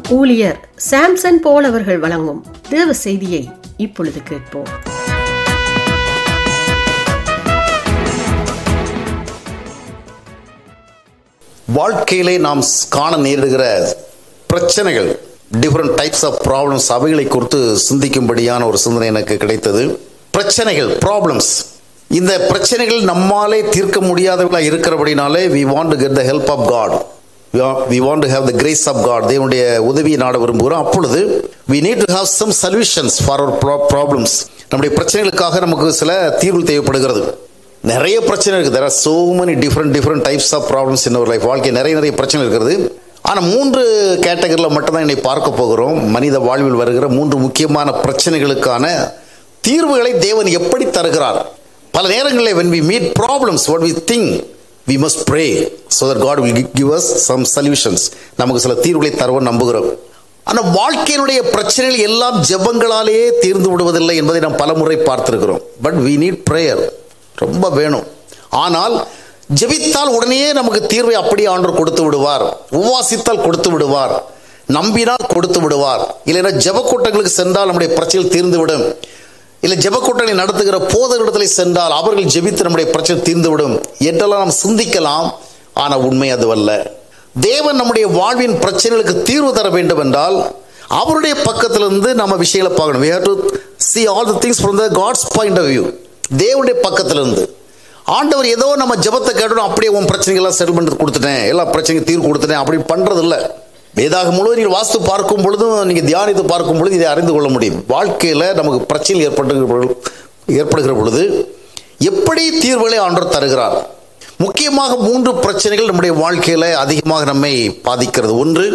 ஊழியர் சாம்சன் போல் அவர்கள் வழங்கும் தேவ செய்தியை இப்பொழுது கேட்போம் வாழ்க்கையிலே நாம் காண நேரிடுகிற பிரச்சனைகள் டிஃப்ரெண்ட் டைப்ஸ் ஆஃப் ப்ராப்ளம்ஸ் அவைகளை குறித்து சிந்திக்கும்படியான ஒரு சிந்தனை எனக்கு கிடைத்தது பிரச்சனைகள் ப்ராப்ளம்ஸ் இந்த பிரச்சனைகள் நம்மாலே தீர்க்க முடியாதவர்களாக இருக்கிறபடினாலே we want to get the help of God we want to have the grace of God தேவனுடைய உதவியை நாட விரும்புகிறோம் அப்பொழுது we need to have some solutions for our problems நம்முடைய பிரச்சனைகளுக்காக நமக்கு சில தீர்வு தேவைப்படுகிறது நிறைய பிரச்சனை இருக்குது there are so many different different types of problems in ஒரு லைஃப் வாழ்க்கை நிறைய நிறைய பிரச்சனை இருக்கிறது ஆனால் மூன்று கேட்டகரியில் மட்டும்தான் இன்னைக்கு பார்க்க போகிறோம் மனித வாழ்வில் வருகிற மூன்று முக்கியமான பிரச்சனைகளுக்கான தீர்வுகளை தேவன் எப்படி தருகிறார் பல நேரங்களில் when we meet problems what we think we must pray so that God will give us some solutions நமக்கு சில தீர்வுகளை தருவோம் நம்புகிறோம் ஆனால் வாழ்க்கையினுடைய பிரச்சனைகள் எல்லாம் ஜெபங்களாலேயே தீர்ந்து விடுவதில்லை என்பதை நாம் பலமுறை பார்த்திருக்கிறோம் பட் we need prayer ரொம்ப வேணும் ஆனால் ஜெபித்தால் உடனே நமக்கு தீர்வை அப்படியே ஆண்டவர் கொடுத்து விடுவார் உபவாசித்தால் கொடுத்து விடுவார் நம்பினால் கொடுத்து விடுவார் இல்லைன்னா ஜெபக்கூட்டங்களுக்கு சென்றால் நம்முடைய பிரச்சனைகள் தீர்ந்துவிடும் இல்லை ஜெபக்கூட்டங்களை நடத்துகிற போதரிடத்தில் சென்றால் அவர்கள் ஜெபித்து நம்முடைய பிரச்சனை தீர்ந்துவிடும் என்றெல்லாம் நாம் சிந்திக்கலாம் ஆனால் உண்மை அதுவல்ல தேவன் நம்முடைய வாழ்வின் பிரச்சனைகளுக்கு தீர்வு தர வேண்டும் என்றால் அவருடைய பக்கத்திலிருந்து நம்ம விஷயங்களை பார்க்கணும் we have to see all the things from the god's point of view தேவனுடைய பக்கத்திலிருந்து ஆண்டவர் ஏதோ நம்ம ஜெபத்தை கேட்டோம் அப்படியே உன் பிரச்சனைகள்லாம் செட்டில்மெண்ட் கொடுத்துட்டேன் எல்லா பிரச்சனைக்கும் தீர்வு கொடுத்துட்டேன் அப்படி பண்றது இல்லை வேதாக முழுவதும் நீங்கள் வாஸ்து பார்க்கும் பொழுதும் நீங்கள் தியானித்து பார்க்கும் பொழுது இதை அறிந்து கொள்ள முடியும் வாழ்க்கையில் நமக்கு பிரச்சனை ஏற்படுகிற பொழுது ஏற்படுகிற பொழுது எப்படி தீர்வுகளை ஆண்டவர் தருகிறார் முக்கியமாக மூன்று பிரச்சனைகள் நம்முடைய வாழ்க்கையில் அதிகமாக நம்மை பாதிக்கிறது ஒன்று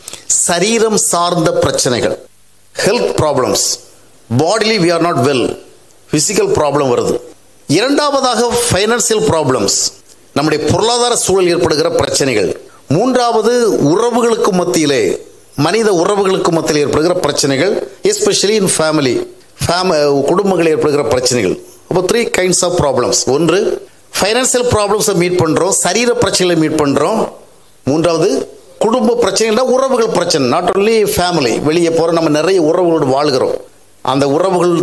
சரீரம் சார்ந்த பிரச்சனைகள் health problems bodily we are not well physical problem வருது இரண்டாவதாக ஃபைனான்சியல் ப்ராப்ளம்ஸ் நம்முடைய பொருளாதார சூழல் ஏற்படுகிற பிரச்சனைகள் மூன்றாவது உறவுகளுக்கு மத்தியிலே மனித உறவுகளுக்கு மத்தியில் ஏற்படுகிற பிரச்சனைகள் எஸ்பெஷலி இன் ஃபேமிலி ஃபேம குடும்பங்கள் ஏற்படுகிற பிரச்சனைகள் அப்போ த்ரீ கைண்ட்ஸ் ஆஃப் ப்ராப்ளம்ஸ் ஒன்று ஃபைனான்சியல் ப்ராப்ளம்ஸை மீட் பண்ணுறோம் சரீர பிரச்சனைகளை மீட் பண்ணுறோம் மூன்றாவது குடும்ப பிரச்சனைகள் உறவுகள் பிரச்சனை நாட் ஒன்லி ஃபேமிலி வெளியே போகிற நம்ம நிறைய உறவுகளோடு வாழ்கிறோம் அந்த உறவுகள்